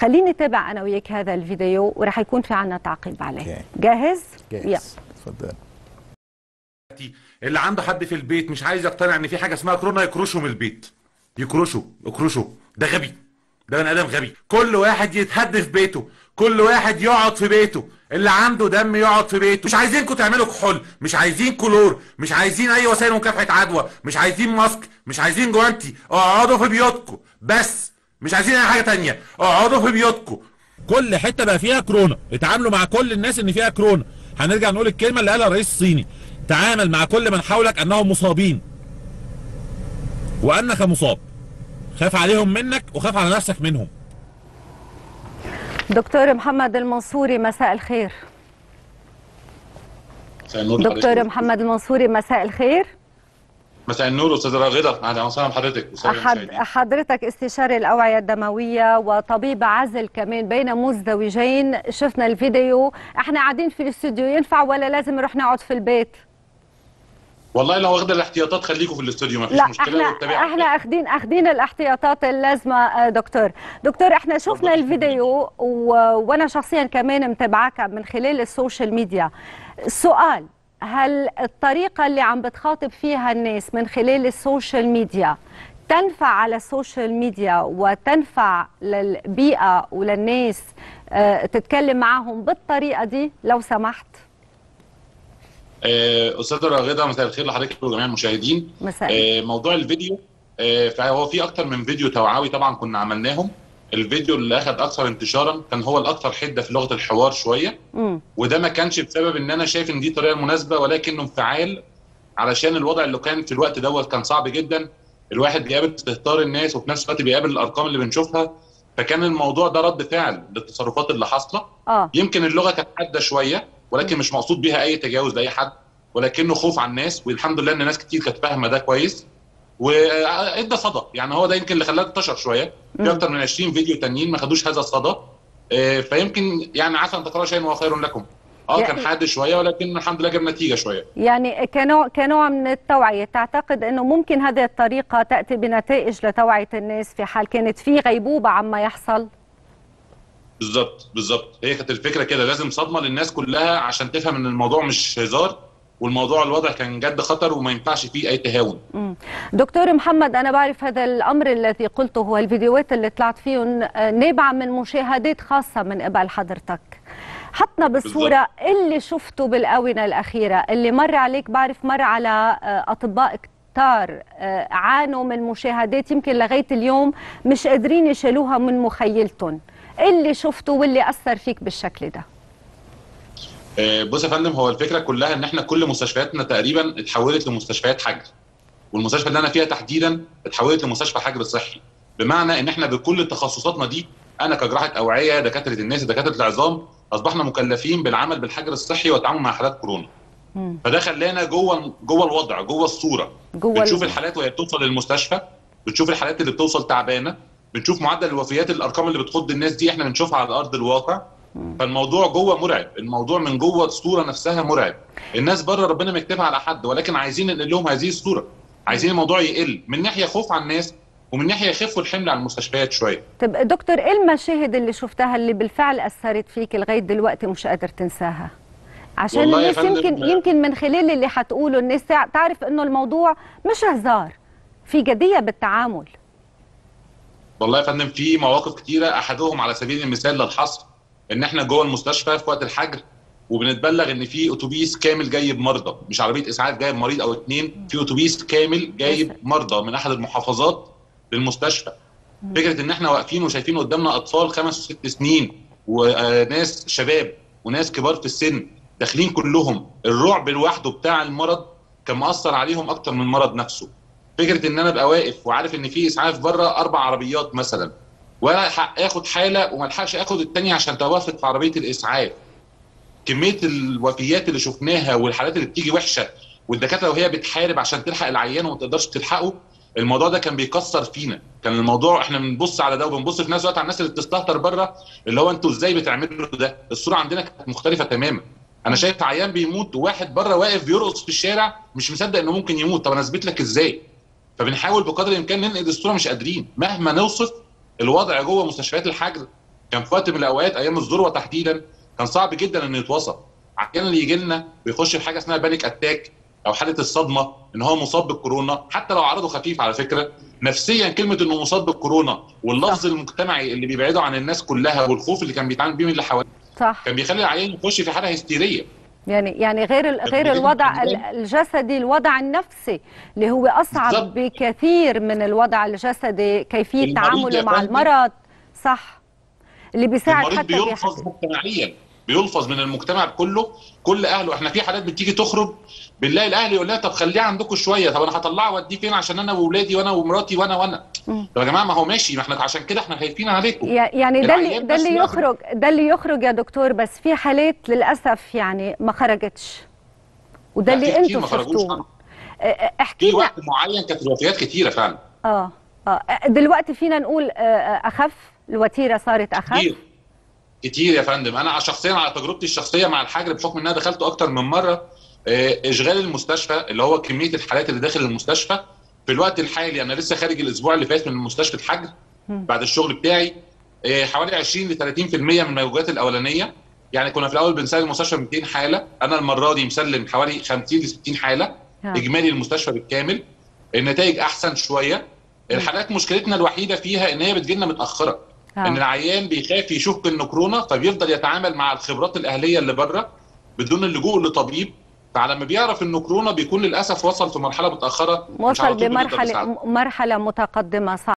خليني اتابع انا وياك هذا الفيديو ورح يكون في عنا تعقيب عليه أوكي. جاهز جاهز اتفضل اللي عنده حد في البيت مش عايز يقتنع ان في حاجه اسمها كورونا يكرشه من البيت يكرشه يكرشه ده غبي ده بني ادم غبي كل واحد يتهد في بيته كل واحد يقعد في بيته اللي عنده دم يقعد في بيته مش عايزينكم تعملوا كحول مش عايزين كلور مش عايزين اي وسائل مكافحه عدوى مش عايزين ماسك مش عايزين جوانتي اقعدوا في بيوتكم بس مش عايزين اي حاجه تانية اقعدوا في بيوتكم كل حته بقى فيها كورونا اتعاملوا مع كل الناس ان فيها كورونا هنرجع نقول الكلمه اللي قالها الرئيس الصيني تعامل مع كل من حولك انهم مصابين وانك مصاب خاف عليهم منك وخاف على نفسك منهم دكتور محمد المنصوري مساء الخير مساء النور دكتور حضرتك. محمد المنصوري مساء الخير مساء النور استاذه راغده اهلا وسهلا بحضرتك وسهلا أحد بالمشاهدين. حضرتك استشاري الأوعية الدموية وطبيب عزل كمان بين مزدوجين شفنا الفيديو احنا قاعدين في الاستوديو ينفع ولا لازم نروح نقعد في البيت والله لو واخده الاحتياطات خليكم في الاستوديو ما فيش لا مشكله احنا واتبعوا. احنا اخدين اخدين الاحتياطات اللازمه آه، دكتور دكتور احنا شفنا الفيديو و... وانا شخصيا كمان متابعاك من خلال السوشيال ميديا سؤال هل الطريقه اللي عم بتخاطب فيها الناس من خلال السوشيال ميديا تنفع على السوشيال ميديا وتنفع للبيئه وللناس آه، تتكلم معهم بالطريقه دي لو سمحت آه، استاذه راغده مساء الخير لحضرتك وجميع المشاهدين مساء آه، موضوع الفيديو آه، فهو في اكتر من فيديو توعوي طبعا كنا عملناهم الفيديو اللي اخذ اكثر انتشارا كان هو الاكثر حده في لغه الحوار شويه مم. وده ما كانش بسبب ان انا شايف ان دي طريقه مناسبه ولكنه انفعال علشان الوضع اللي كان في الوقت دوت كان صعب جدا الواحد بيقابل استهتار الناس وفي نفس الوقت بيقابل الارقام اللي بنشوفها فكان الموضوع ده رد فعل للتصرفات اللي حاصله اه يمكن اللغه كانت حاده شويه ولكن مش مقصود بيها اي تجاوز لاي حد ولكنه خوف على الناس والحمد لله ان ناس كتير كانت فاهمه ده كويس وادى صدى يعني هو ده يمكن اللي خلاه انتشر شويه مم. في اكتر من 20 فيديو تانيين ما خدوش هذا الصدى آه، فيمكن يعني عسى ان تكرهوا شيئا وهو خير لكم اه يعني- كان حاد شويه ولكن الحمد لله جاب نتيجه شويه يعني كنوع كنوع من التوعية تعتقد أنه ممكن هذه الطريقة تأتي بنتائج لتوعية الناس في حال كانت في غيبوبة عما يحصل بالظبط بالظبط هي كانت الفكره كده لازم صدمه للناس كلها عشان تفهم ان الموضوع مش هزار والموضوع الوضع كان جد خطر وما ينفعش فيه اي تهاون مم. دكتور محمد أنا بعرف هذا الأمر الذي قلته هو الفيديوهات اللي طلعت فيهم آه، نابعة من مشاهدات خاصة من قبل حضرتك حطنا بالصورة اللي شفته بالآونة الأخيرة اللي مر عليك بعرف مر على آه، أطباء كتار آه، عانوا من مشاهدات يمكن لغاية اليوم مش قادرين يشيلوها من مخيلتهم اللي شفته واللي أثر فيك بالشكل ده آه، بص يا فندم هو الفكره كلها ان احنا كل مستشفياتنا تقريبا اتحولت لمستشفيات حجر والمستشفى اللي انا فيها تحديدا اتحولت لمستشفى حجر صحي بمعنى ان احنا بكل تخصصاتنا دي انا كجراحه اوعيه دكاتره الناس دكاتره العظام اصبحنا مكلفين بالعمل بالحجر الصحي والتعامل مع حالات كورونا مم. فده خلانا جوه جوه الوضع جوه الصوره جوه بتشوف ال- الحالات وهي بتوصل للمستشفى بتشوف الحالات اللي بتوصل تعبانه بنشوف معدل الوفيات الارقام اللي بتخض الناس دي احنا بنشوفها على ارض الواقع فالموضوع جوه مرعب الموضوع من جوه الصوره نفسها مرعب الناس بره ربنا ما يكتبها على حد ولكن عايزين ننقل لهم هذه الصوره عايزين الموضوع يقل من ناحيه خوف على الناس ومن ناحيه يخفوا الحمل على المستشفيات شويه طب دكتور ايه المشاهد اللي شفتها اللي بالفعل اثرت فيك لغايه دلوقتي مش قادر تنساها عشان والله يا الناس فندم- يمكن يمكن من خلال اللي حتقوله الناس تع- تعرف انه الموضوع مش هزار في جديه بالتعامل والله يا فندم في مواقف كتيره احدهم على سبيل المثال للحصر ان احنا جوه المستشفى في وقت الحجر وبنتبلغ ان في اتوبيس كامل جايب مرضى مش عربيه اسعاف جايب مريض او اتنين في اتوبيس كامل جايب مرضى من احد المحافظات للمستشفى فكره ان احنا واقفين وشايفين قدامنا اطفال خمس وست سنين وناس شباب وناس كبار في السن داخلين كلهم الرعب لوحده بتاع المرض كان مأثر عليهم اكتر من المرض نفسه فكره ان انا ابقى واقف وعارف ان في اسعاف بره اربع عربيات مثلا ولا الحق اخد حاله وما الحقش اخد الثانيه عشان توافق في عربيه الاسعاف كميه الوفيات اللي شفناها والحالات اللي بتيجي وحشه والدكاتره وهي بتحارب عشان تلحق العيان وما تقدرش تلحقه الموضوع ده كان بيكسر فينا كان الموضوع احنا بنبص على ده وبنبص في نفس الوقت على الناس اللي بتستهتر بره اللي هو انتوا ازاي بتعملوا ده الصوره عندنا كانت مختلفه تماما انا شايف عيان بيموت وواحد بره واقف بيرقص في الشارع مش مصدق انه ممكن يموت طب انا اثبت لك ازاي فبنحاول بقدر الامكان ننقل الصوره مش قادرين مهما نوصف الوضع جوه مستشفيات الحجر كان في وقت من الاوقات ايام الذروه تحديدا كان صعب جدا انه يتوصل احيانا اللي يجي لنا بيخش في حاجه اسمها بانيك اتاك او حاله الصدمه ان هو مصاب بالكورونا حتى لو عرضه خفيف على فكره نفسيا كلمه انه مصاب بالكورونا واللفظ المجتمعي اللي بيبعده عن الناس كلها والخوف اللي كان بيتعامل بيه من اللي حواليه صح كان بيخلي العيان يخش في حاله هستيريه يعني يعني غير ال- غير بيجي الوضع من ال- الجسدي الوضع النفسي اللي هو اصعب بالظبط. بكثير من الوضع الجسدي كيفيه المريض تعامله يا مع فندم- المرض صح اللي بيساعد المريض حتى بيلفظ بيحس مجتمعيا بيلفظ من المجتمع كله كل اهله احنا في حالات بتيجي تخرج بنلاقي الاهل يقول لها طب خليه عندكم شويه طب انا هطلعه واديه فين عشان انا واولادي وانا ومراتي وانا وانا مم. طب يا جماعه ما هو ماشي ما احنا عشان كده احنا خايفين عليكم يع- يعني ده اللي العيان ده بس اللي ياخد- يخرج ده اللي يخرج يا دكتور بس في حالات للاسف يعني ما خرجتش وده لا، في اللي كتير انتم ما خرجوش شفتوه طبعاً. اه، اه، احكي في لنا وقت معين كانت الوفيات كتيره فعلا اه اه دلوقتي فينا نقول اه، اه، اخف الوتيره صارت اخف كتير كتير يا فندم انا شخصيا على تجربتي الشخصيه مع الحجر بحكم ان انا دخلته اكتر من مره آه، اشغال المستشفى اللي هو كميه الحالات اللي داخل المستشفى في الوقت الحالي انا لسه خارج الاسبوع اللي فات من مستشفى الحجر مم. بعد الشغل بتاعي آه، حوالي 20 ل 30% من الموجات الاولانيه يعني كنا في الاول بنسلم المستشفى 200 حاله انا المره دي مسلم حوالي 50 ل 60 حاله نعم. اجمالي المستشفى بالكامل النتائج احسن شويه الحالات مشكلتنا الوحيده فيها ان هي بتجيلنا متاخره آه. ان العيان بيخاف يشك انه كورونا فبيفضل يتعامل مع الخبرات الاهليه اللي بره بدون اللجوء لطبيب فعلى ما بيعرف انه كورونا بيكون للاسف وصل في مرحله متاخره مش على وصل طول بنقدر بمرحله نساعده. مرحله متقدمه صح